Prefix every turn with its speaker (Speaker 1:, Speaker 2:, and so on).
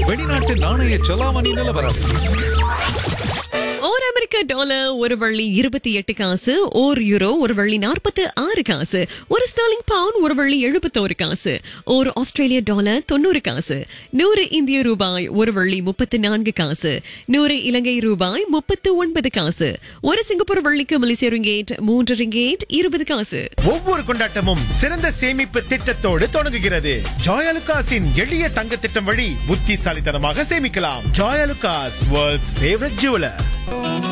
Speaker 1: வெளிநாட்டு நாணய செலாவணி நிலவரம்
Speaker 2: ஒரு அமெரிக்க டாலர் ஒரு வள்ளி இருபத்தி எட்டு காசு ஓர் யூரோ ஒரு வள்ளி நாற்பத்து ஆறு காசு ஒரு ஸ்டாலிங் பவுண்ட் ஒரு வள்ளி எழுபத்தோரு காசு ஒரு ஆஸ்திரேலிய டாலர் தொண்ணூறு காசு நூறு இந்திய ரூபாய் ஒரு வள்ளி முப்பத்து நான்கு காசு நூறு இலங்கை ரூபாய் முப்பத்து ஒன்பது காசு ஒரு சிங்கப்பூர் வள்ளிக்கு மலேசிய ரிங்கேட் மூன்று ரிங்கேட் இருபது காசு
Speaker 3: ஒவ்வொரு கொண்டாட்டமும் சிறந்த சேமிப்பு திட்டத்தோடு தொடங்குகிறது ஜாயலுகாஸின் எளிய தங்க திட்டம் வழி புத்திசாலித்தனமாக சேமிக்கலாம் ஜாயலுகாஸ் வேர்ல்ட்ஸ் ஃபேவரட் ஜுவலர்